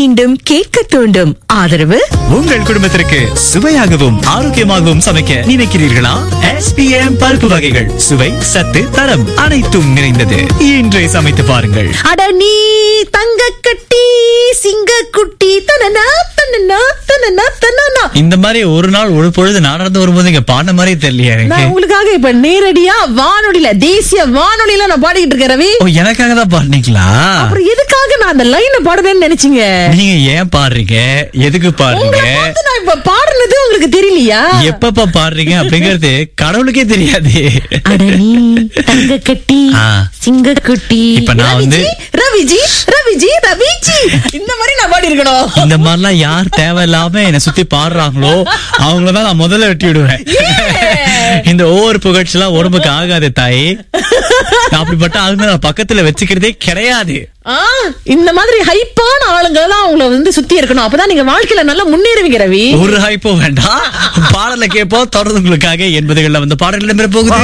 மீண்டும் கேட்க தூண்டும் ஆதரவு உங்கள் குடும்பத்திற்கு சுவையாகவும் ஆரோக்கியமாகவும் சமைக்க நினைக்கிறீர்களா எஸ்பிஎம் பருப்பு வகைகள் சுவை சத்து தரம் அனைத்தும் நிறைந்தது இன்றை சமைத்து பாருங்கள் அட நீ தங்க கட்டி சிங்க குட்டி தனனா தனனா தனனா தனனா இந்த மாதிரி ஒரு நாள் ஒரு பொழுது நான் நடந்து வரும்போது இங்க பாடின மாதிரி தெரியலையா நான் எனக்கு உங்களுக்காக இப்ப நேரடியா வானொலியில தேசிய வானொலியில நான் பாடிக்கிட்டு இருக்கேன் ரவி ஓ எனக்காக தான் பாடுனீங்களா அப்புறம் எதுக்காக நான் அந்த லைனை பாடுறேன்னு நினைச்சீங்க நீங்க ஏன் பாடுறீங்க எதுக்கு பாடுறீங்க உங்களை பார்த்து நான் இப்ப பாடுனது உங்களுக்கு தெரியலையா எப்பப்ப பாடுறீங்க அப்படிங்கறது கடவுளுக்கே தெரியாது அட நீ தங்க கட்டி ஆ. சிங்க குட்டி இப்ப நான் வந்து- ரவிஜி ரவிஜி ரவிஜி இந்த மாதிரி நான் பாடி இருக்கணும் இந்த மாதிரிலாம் யார் தேவையில்லாம என்னை சுத்தி பாடுறாங்களோ அவங்கள தான் நான் முதல்ல வெட்டி விடுவேன் இந்த ஒவ்வொரு புகழ்ச்சி எல்லாம் உடம்புக்கு ஆகாது தாய் நான் அப்படிப்பட்ட ஆளுங்க நான் பக்கத்துல வச்சுக்கிறதே கிடையாது ஆ, இந்த மாதிரி ஹைப்பான ஆளுங்க தான் உங்களை வந்து சுத்தி இருக்கணும் அப்பதான் நீங்க வாழ்க்கையில நல்லா முன்னேறுவீங்க ரவி ஒரு ஹைப்போ வேண்டாம் பாடல கேட்போம் தொடர்ந்து உங்களுக்காக எண்பதுகள்ல வந்து பாடல் இடம்பெற போகுது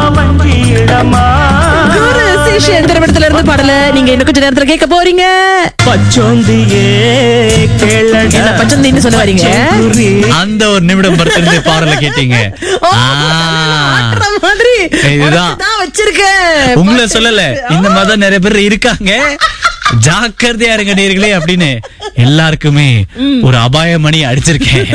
குரு சேஷன் திரைப்படத்துல இருந்து பாடல நீங்க இன்னும் கொஞ்ச நேரத்துல கேட்க போறீங்க பச்சோந்தியே கேளடா என்ன பச்சந்தின்னு சொல்ல வரீங்க அந்த ஒரு நிமிடம் படுத்திருந்து பாடல கேட்டீங்க ஓ, ஆ. ஆட்டுற மாதிரி இதுதான். தான் வச்சிருக்கேன் உங்களை சொல்லல இந்த மாதிரி நிறைய பேர் இருக்காங்க ஜாக்கிரதையா இருங்க நேர்களே அப்படின்னு எல்லாருக்குமே ஒரு அபாய மணி அடிச்சிருக்கேன்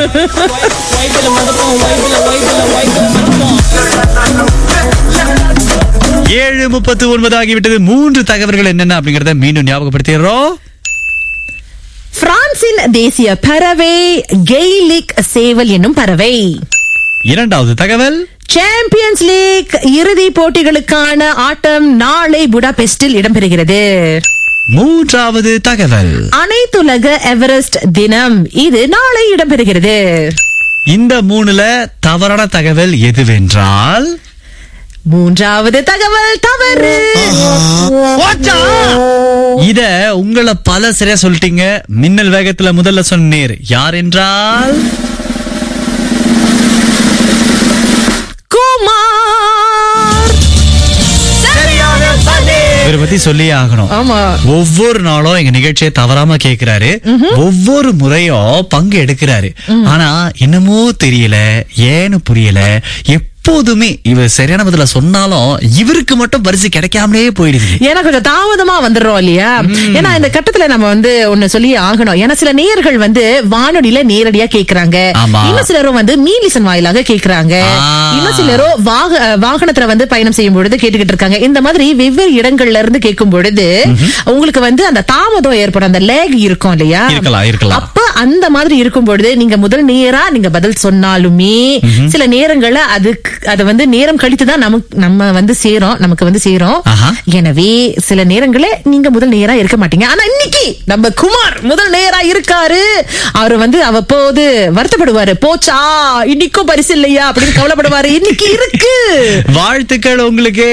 ஏழு முப்பத்து ஒன்பது ஆகிவிட்டது மூன்று தகவல்கள் என்னென்ன அப்படிங்கறத மீண்டும் ஞாபகப்படுத்திடுறோம் பிரான்சின் தேசிய பறவை கெய்லிக் சேவல் என்னும் பறவை இரண்டாவது தகவல் சாம்பியன்ஸ் லீக் இறுதி போட்டிகளுக்கான ஆட்டம் நாளை புடாபெஸ்டில் இடம்பெறுகிறது மூன்றாவது தகவல் அனைத்துலக எவரெஸ்ட் தினம் இது நாளை இடம்பெறுகிறது இந்த மூணுல தவறான தகவல் எதுவென்றால் மூன்றாவது தகவல் தவறு இத உங்களை பல சரியா சொல்லிட்டீங்க மின்னல் வேகத்துல முதல்ல சொன்னீர் யார் என்றால் குமார் இவரை பத்தி சொல்லியே ஆகணும் ஆமா ஒவ்வொரு நாளும் எங்க நிகழ்ச்சியை தவறாம கேக்குறாரு ஒவ்வொரு முறையும் பங்கு எடுக்கிறாரு ஆனா என்னமோ தெரியல ஏன்னு புரியல எப்போதுமே இவர் சரியான பதில சொன்னாலும் இவருக்கு மட்டும் பரிசு கிடைக்காமலே போயிடுது ஏன்னா கொஞ்சம் தாமதமா வந்துடுறோம் இல்லையா ஏன்னா இந்த கட்டத்துல நம்ம வந்து ஒண்ணு சொல்லி ஆகணும் ஏன்னா சில நேயர்கள் வந்து வானொலியில நேரடியா கேக்குறாங்க ஆமா. இன்னும் சிலரும் வந்து மீலிசன் வாயிலாக கேக்குறாங்க ஆ. இன்னும் சிலரும் வாக வாகனத்துல வந்து பயணம் செய்யும் பொழுது கேட்டுக்கிட்டு இருக்காங்க இந்த மாதிரி வெவ்வேறு இடங்கள்ல இருந்து கேட்கும் பொழுது உங்களுக்கு வந்து அந்த தாமதம் ஏற்படும் அந்த லேக் இருக்கும் இல்லையா இருக்கலாம் இருக்கலாம் அப்ப அந்த மாதிரி இருக்கும் பொழுது நீங்க முதல் நேரா நீங்க பதில் சொன்னாலுமே சில நேரங்கள்ல அதுக்கு அது வந்து நேரம் கழித்து தான் நமக்கு நம்ம வந்து சேரும் நமக்கு வந்து சேரும் ஆஹா. எனவே சில நேரங்களே நீங்க முதல் நேரா இருக்க மாட்டீங்க ஆனா இன்னைக்கு நம்ம குமார் முதல் நேரா இருக்காரு அவர் வந்து அவ்வப்போது வருத்தப்படுவாரு போச்சா இன்னைக்கும் பரிசு இல்லையா அப்படின்னு கவலைப்படுவாரு இன்னைக்கு இருக்கு வாழ்த்துக்கள் உங்களுக்கு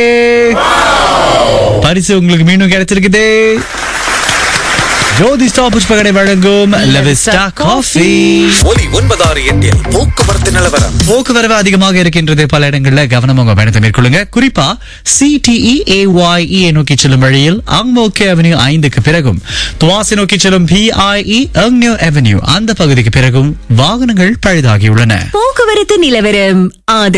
பரிசு உங்களுக்கு மீண்டும் கிடைச்சிருக்குது ஜோதிஸ்டா புஷ்பகடை வழங்கும் லெவிஸ்டா காஃபி ஒலி ஒன்பதாறு எட்டில் போக்குவரத்து நிலவரம் போக்குவரவு அதிகமாக இருக்கின்றது பல இடங்கள்ல கவனம் உங்க பயணத்தை மேற்கொள்ளுங்க குறிப்பா சிடிஇ ஏஒய்இ நோக்கி செல்லும் வழியில் அங்மோக்கே அவென்யூ ஐந்துக்கு பிறகும் துவாசி நோக்கி செல்லும் பிஐஇ அங்னியோ அவென்யூ அந்த பகுதிக்கு பிறகும் வாகனங்கள் பழுதாகியுள்ளன போக்குவரத்து நிலவரம்